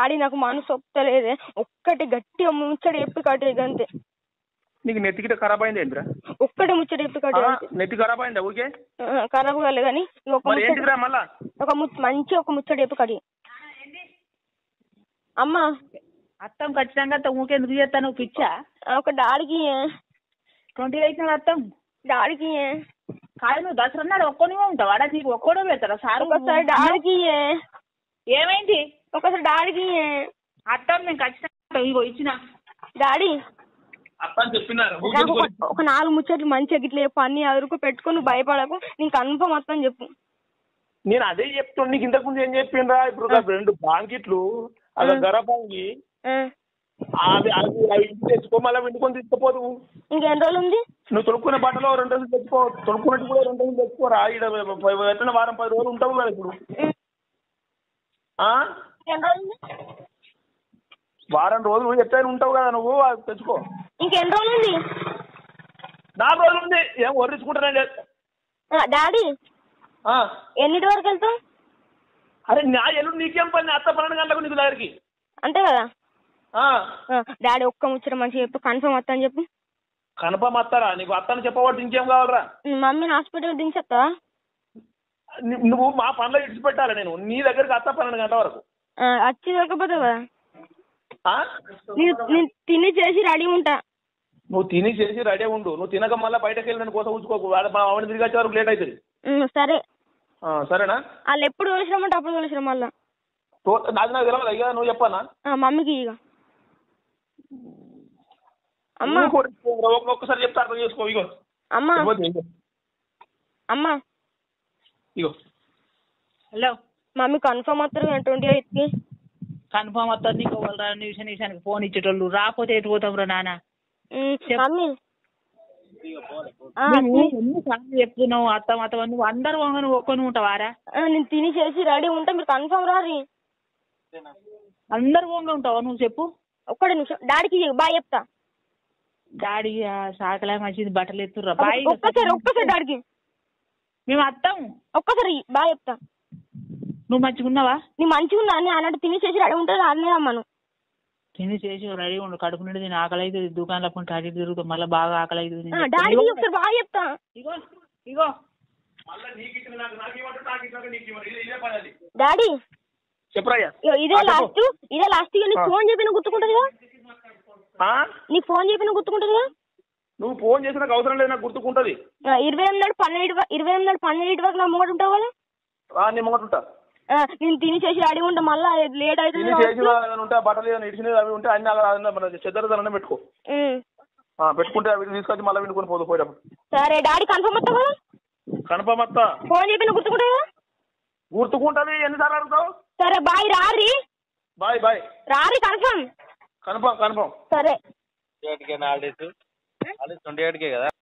Daddy నాకు మనసు ఒప్పుతలేదే ఒక్కటి గట్టిగా ముచ్చట చెప్పి కట్టే అంతే నీకు నెత్తి గిట్ట ఖరాబ్ అయింది ఏంటిరా ఒక్కటి ముచ్చట చెప్పి కట్టే ఆ, అంతే నెత్తి ఖరాబ్ అయిందా ఊకే ఆ, ఖరాబ్ కాలే కానీ ఒక మరి ముచ్చట ఏంటిదిరా మళ్ళా ఒక ము- మంచి ఒక ముచ్చట చెప్పి కడి అమ్మా అత్తం ఖచ్చితంగా అత్తం ఊకెందుకు చేస్తాను పిచ్చా ఆ, ఒక డాడీకి ట్వంటీ ఎయిట్ అత్తం డాడీకి కాదు నువ్వు దసరా నాడు ఒక్కనివే ఉంటావు వాడా నీకు ఒక్కడో పెడతారా సార్ ఒకసారి డాడీకి ఏమైంది ఒకసారి డాడీకి అత్తం మేము ఖచ్చితంగా ఇగో ఇచ్చిన డాడీ అత్తని చెప్పినారు నాకు ఒక- ఒక నాలుగు ముచ్చట్లు మంచిగా గిట్ల చెప్పు అన్ని అదురుకు పెట్టుకొని నువ్వు భయపడకు నేను కన్ఫర్మ్ వస్తాను చెప్పు నేను అదే చెప్తున్నా నీకు ఇంతకు ముందు ఏం చెప్పిండ్రా ఇప్పుడు ఒక రెండు బాంకిట్లు అది ఆ. గరబాంగి ఆ, అవి అవి అవి ఇంటికి తెచ్చుకో మళ్ళీ వండుకొని తీసుకుపోదు ఇంకెన్ని రోజులు ఉంది నువ్వు తొడుక్కునే బట్టలో రెండు రోజులు తెచ్చుకో తొడుక్కున్నట్టు కూడా రెండు రోజులు తెచ్చుకోరా ఇక్కడ ఎట్లా వారం పది రోజులు ఉంటావు కదా ఇప్పుడు ఉం. ఆ? ఇంకెన్ని రోజులు ఉంది వారం రోజులు ఎట్లయినా ఉంటావు కదా నువ్వు అది తెచ్చుకో ఇంకెన్ని రోజులు ఉంది నాలుగు రోజులు ఉంది ఏం వర్రించుకుంటానండి ఆ, డాడీ ఆ. ఎన్నిటి వరకు వెళ్తాం అరే నా ఎల్లుండి నీకేం పని అత్త పన్నెండు గంటలకు నీకు దగ్గరికి అంతే కదా ఆ. ఆ, డాడీ ఒక్క ముచ్చట మంచిగా చెప్పు కన్ఫర్మ్ వస్తాను చెప్పు కన్ఫర్మ్ అత్తారా నీకు అత్తని చెప్పబట్టి ఇంకేం కావాలరా ఉం, మమ్మీని హాస్పిటల్ దించేస్తావా ని- నువ్వు మా పనులు ఇడిచిపెట్టాలి నేను నీ దగ్గరికి అత్త పన్నెండు గంటల వరకు ఆ, వచ్చి దొరకపోతావు కదా ఆ? నేను నేను తిని చేసి రెడీ ఉంటా నువ్వు తిని చేసి రెడీ ఉండు నువ్వు తినక మళ్ళీ బయటకు వెళ్ళి నన్ను కోసం ఉంచుకోకు వాడు మా ఆవిడ తిరిగి వచ్చే వరకు లేట్ అవుతుంది ఉం, సరే ఆ, సరేనా వాళ్ళు ఎప్పుడు తోలిసినామంటే అప్పుడు తోలిసినాం మళ్ళా తో- నాది నాకు తెలియదు అయ్యా నువ్వు చెప్పానా ఆ, మమ్మీకి ఇక అమ్మా నువ్వు కూడా ఒక్క- ఒక్కసారి చెప్తా అర్థం చేసుకో ఇగో అమ్మా ఇవ్వద్దు, ఇగో అమ్మా ఇగో హలో మమ్మీ కన్ఫర్మ్ వస్తారు ట్వంటీ ఎయిత్కి కన్ఫామ్ వస్తుంది నీకు వాళ్ళు రా నిమిషం నిమిషానికి ఫోన్ ఇచ్చేటోళ్ళు రాకపోతే ఎటు పోతాం రా నాన్న చెప్పు. మమ్మీ ఆ, నువ్వు తిని- ఎన్నిసార్లు చెప్తున్నావు అత్తం అత్తం నువ్వు అందరు వంగ నువ్వు ఒక్కని ఉంటావు ఆరా ఆ, నేను తిని చేసి రెడీ ఉంటా మీరు కన్ఫర్మ్ రారి అందరు వంగ ఉంటావు నువ్వు చెప్పు ఒక్కడే నిమిషం డాడీకి బాయ్ చెప్తా డాడీ సాకలే మంచిది బట్టలు ఎత్తుర్రా బాయ్ ఒక్కసారి ఒక్కసారి డాడీకి మేము అత్తం ఒక్కసారి బాయ్ చెప్తా నువ్వు మంచిగా ఉన్నావా నీ మంచిగా ఉన్నా అని అన్నట్టు తిని చేసి రెడీ ఉంటుంది అన్నీ రమ్మను తిని చేసి రెడీ ఉండు కడుపు నిండి నేను ఆకలి అవుతుంది దుకాణంలో పోయి అటు ఇటు తిరుగుతాం మళ్ళీ బాగా ఆకలి అవుతుంది ఆ, డాడీకి ఒకసారి బాయ్ చెప్తా ఇగో ఇగో డాడీ చెప్పరాయ్యా ఇగో ఇదే ఆ, చెప్పు. లాస్ట్ ఇదే లాస్ట్ ఇక నీకు ఆ. ఫోన్ చెప్పిన గుర్తుకుంటుందిగా ఆ? నీకు ఫోన్ చెప్పిన గుర్తుకుంటుందిగా నువ్వు ఫోన్ చేసి నాకు అవసరం లేదు నాకు గుర్తుకుంటది ఆ, ఇరవై ఎనిమిది నాడు పన్నెండు వ- ఇరవై ఎనిమిది నాడు పన్నెండు వరకు నా ముంగట ఉంటావు కదా ఆ, నీ ముంగట ఉంటా ఆ, నేను తిని చేసి రెడీ ఉంటా మళ్ళీ లేట్ అవుతుంది తిని చేసి కావచ్చు. ఏమైనా ఉంటే ఆ బట్టలు ఏమైనా ఇడిచినవి అవి ఉంటే అన్ని అలా అలా మన చెద్దరదనం పెట్టుకో ఉమ్. ఆ, పెట్టుకుంటే అవి తీసుకొచ్చి మళ్ళీ వినుకొని పోదు పోయేటప్పుడు సరే డాడీ కన్ఫర్మ్ వస్తావు కదా కన్ఫర్మ్ అత్త ఫోన్ చెప్పిన గుర్తుకుంటుంది కదా గుర్తుకుంటది ఎన్నిసార్లు అడుగుతావు సరే బాయ్ రారి బాయ్ బాయ్ రారి కన్ఫర్మ్ కన్ఫర్మ్ కన్ఫర్మ్ సరే ట్వంటీ ఎయిట్కే హాలిడేస్ హాలిడేస్ ట్వంటీ ఎయిట్కే కదా